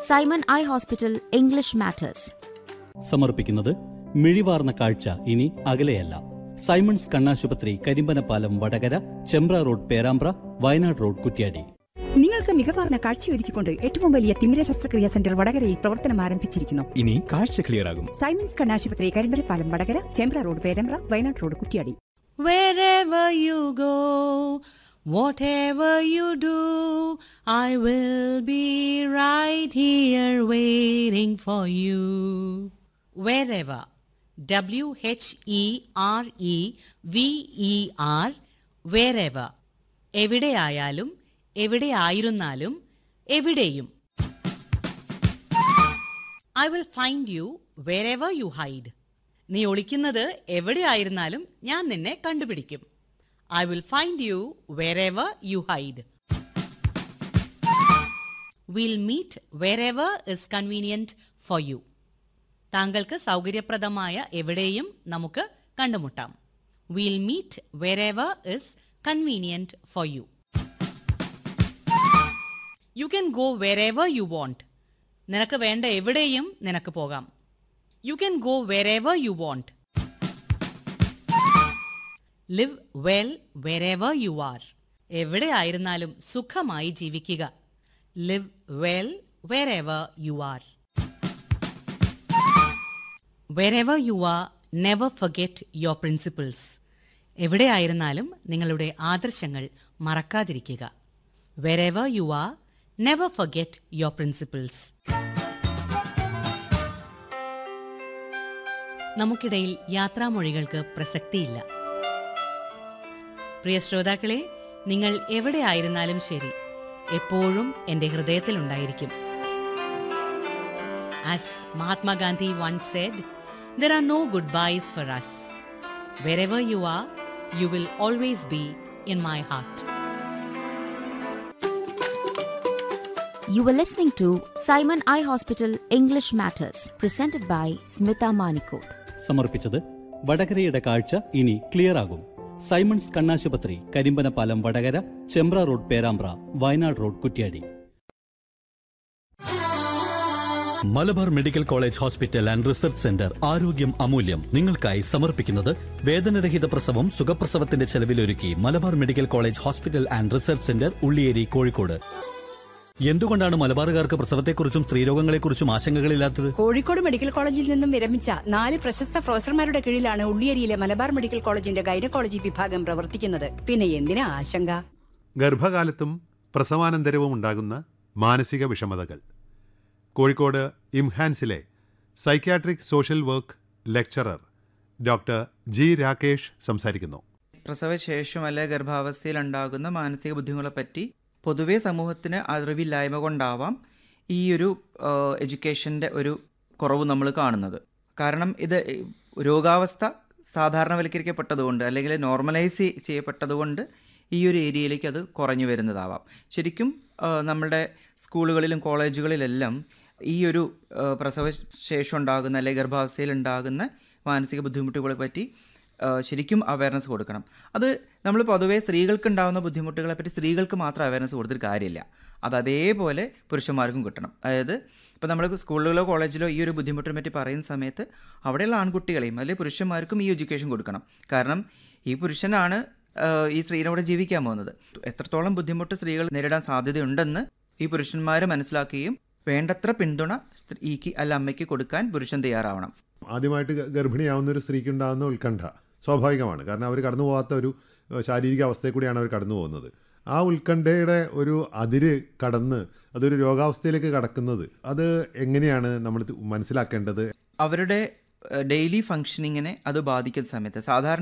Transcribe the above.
Simon eye hospital English matters സമർപ്പിക്കുന്നത് മിഴിവാർന്ന കാഴ്ച ഇനി അകലെയല്ല സൈമൺസ് കണ്ണാശുപത്രി കരിമ്പനപ്പാലം വടകര ചെമ്പ്ര റോഡ് പേരാമ്പ്ര വയനാട് റോഡ് കുറ്റ്യാടി നിങ്ങൾക്ക് മികവാർന്ന കാഴ്ചയൊരുക്കിക്കൊണ്ട് ഏറ്റവും വലിയ തിമിര ശസ്ത്രക്രിയാ സെന്റർ വടകരയിൽ പ്രവർത്തനം ആരംഭിച്ചിരിക്കുന്നു ഇനി കാഴ്ച ക്ലിയർ ആകും സൈമൻസ് കണ്ണാശുപത്രി Karimbanapalam Vadakara Chembra road Perambra Wayanad road Kuttiadi Wherever you go, whatever you do, I will be right here waiting for you. Wherever. W H E R E V E R. Wherever. എവിടെയായാലും എവിടെയായിരുന്നാലും എവിടെയും I will find you wherever you hide നീ ഒളിക്കുന്നത് എവിടെയായിരുന്നാലും ഞാൻ നിന്നെ കണ്ടുപിടിക്കും I will find you wherever you hide will meet wherever is convenient for you താങ്കൾക്ക് സൗകര്യപ്രദമായ എവിടെയും നമുക്ക് കണ്ടുമുട്ടാം will meet wherever is convenient for you you can go wherever you want നിനക്ക് വേണ്ട എവിടെയും നിനക്ക് പോകാം you can go wherever you want live well wherever you are എവിടെയായിരുന്നാലും സുഖമായി ജീവിക്കുക live well wherever you are wherever you are never forget your principles എവിടെയായിരുന്നാലും നിങ്ങളുടെ ആദർശങ്ങൾ മറക്കാതിരിക്കുക wherever you are never forget your principles നമുക്കിടയിൽ യാത്രാമൊഴികൾക്ക് പ്രസക്തിയില്ല പ്രിയ ശ്രോതാക്കളെ നിങ്ങൾ എവിടെ ആയിരുന്നാലും ശരി എപ്പോഴും എൻ്റെ ഹൃദയത്തിലുണ്ടായിരിക്കും as Mahatma Gandhi once said there are no goodbyes for us wherever you are you will always be in my heart You were listening to Simon Eye Hospital English Matters, presented by Smita Manikoth. സമർപ്പിച്ചത് വടകരയുടെ കാഴ്ച ഇനി clear ആകും Simons കണ്ണാശുപത്രി Karimbanapalam Vadakara Chembra road Perambra Wayanad road Kuttiadi Malabar medical college hospital and research centre ആരോഗ്യം അമൂല്യം നിങ്ങൾക്കായി സമർപ്പിക്കുന്നത് വേദനരഹിത പ്രസവം സുഖപ്രസവത്തിന്റെ ചെലവിലൊരുക്കി Malabar medical college hospital and research centre Ulliyeri Kozhikode എന്തുകൊണ്ടാണ് മലബാറുകാർക്ക് പ്രസവത്തെക്കുറിച്ചും സ്ത്രീരോഗങ്ങളെക്കുറിച്ചും ആശങ്കകളില്ലാത്തത് കോഴിക്കോട് മെഡിക്കൽ കോളേജിൽ നിന്നും വിരമിച്ച നാല് പ്രശസ്ത പ്രൊഫസർമാരുടെ കീഴിലാണ് ഉള്ളിയേരിയിലെ മലബാർ മെഡിക്കൽ കോളേജിന്റെ ഗൈനക്കോളജി വിഭാഗം പ്രവർത്തിക്കുന്നത് പിന്നെ എന്തിനാ ആശങ്ക ഗർഭകാലത്തും പ്രസവാനന്തരവും ഉണ്ടാകുന്ന മാനസിക വിഷമതകൾ കോഴിക്കോട് ഇംഹാൻസിലെ psychiatric social work lecturer doctor G Rakesh സംസാരിക്കുന്നു പ്രസവശേഷം അല്ലെ ഗർഭാവസ്ഥയിൽ ഉണ്ടാകുന്ന മാനസിക ബുദ്ധിമുട്ടുകളെപ്പറ്റി പൊതുവേ സമൂഹത്തിന് അറിവില്ലായ്മ കൊണ്ടാവാം ഈ ഒരു എഡ്യൂക്കേഷൻ്റെ ഒരു കുറവ് നമ്മൾ കാണുന്നത് കാരണം ഇത് രോഗാവസ്ഥ സാധാരണവൽക്കരിക്കപ്പെട്ടതുകൊണ്ട് അല്ലെങ്കിൽ നോർമലൈസ് ചെയ്യപ്പെട്ടതുകൊണ്ട് ഈ ഒരു ഏരിയയിലേക്ക് അത് കുറഞ്ഞു വരുന്നതാവാം ശരിക്കും ആ, നമ്മളുടെ സ്കൂളുകളിലും കോളേജുകളിലെല്ലാം ഈ ഒരു ആ, പ്രസവശേഷം ഉണ്ടാകുന്ന അല്ലെങ്കിൽ ഗർഭാവസ്ഥയിൽ ഉണ്ടാകുന്ന മാനസിക ബുദ്ധിമുട്ടുകളെ പറ്റി ആ, ശരിക്കും അവയർനെസ് കൊടുക്കണം അത് നമ്മൾ പൊതുവേ സ്ത്രീകൾക്ക് ഉണ്ടാകുന്ന ബുദ്ധിമുട്ടുകളെ പറ്റി സ്ത്രീകൾക്ക് മാത്രം അവയർനെസ് കൊടുത്തിട്ട് കാര്യമില്ല അത് അതേപോലെ പുരുഷന്മാർക്കും കിട്ടണം അതായത് ഇപ്പോൾ നമ്മൾ സ്കൂളിലോ കോളേജിലോ ഈ ഒരു ബുദ്ധിമുട്ടിനെ പറ്റി പറയുന്ന സമയത്ത് അവിടെയുള്ള ആൺകുട്ടികളെയും അല്ലെങ്കിൽ പുരുഷന്മാർക്കും ഈ എഡ്യൂക്കേഷൻ കൊടുക്കണം കാരണം ഈ പുരുഷനാണ് ആ, ഈ സ്ത്രീയോടെ ജീവിക്കാൻ പോകുന്നത് എത്രത്തോളം ബുദ്ധിമുട്ട് സ്ത്രീകൾ നേരിടാൻ സാധ്യതയുണ്ടെന്ന് ഈ പുരുഷന്മാർ മനസ്സിലാക്കുകയും വേണ്ടത്ര പിന്തുണ സ്ത്രീക്ക് അല്ല അമ്മയ്ക്ക് കൊടുക്കാൻ പുരുഷൻ തയ്യാറാവണം ആദ്യമായിട്ട് ഗ- ഗർഭിണിയാവുന്ന ഒരു സ്ത്രീക്ക് ഉണ്ടാകുന്ന ഉത്കണ്ഠ സ്വാഭാവികമാണ് കാരണം അവർ കടന്നു പോകാത്ത ഒരു ഏഹ്, ശാരീരിക അവസ്ഥയിൽ കൂടിയാണ് അവർ കടന്നു പോകുന്നത് ആ ഉത്കണ്ഠയുടെ ഒരു അതിര് കടന്ന് അതൊരു രോഗാവസ്ഥയിലേക്ക് കടക്കുന്നത് അത് എങ്ങനെയാണ് നമ്മൾ മനസ്സിലാക്കേണ്ടത് അവരുടെ ഡെയിലി ഫങ്ഷനിങ്ങിനെ അത് ബാധിക്കുന്ന സമയത്ത് സാധാരണ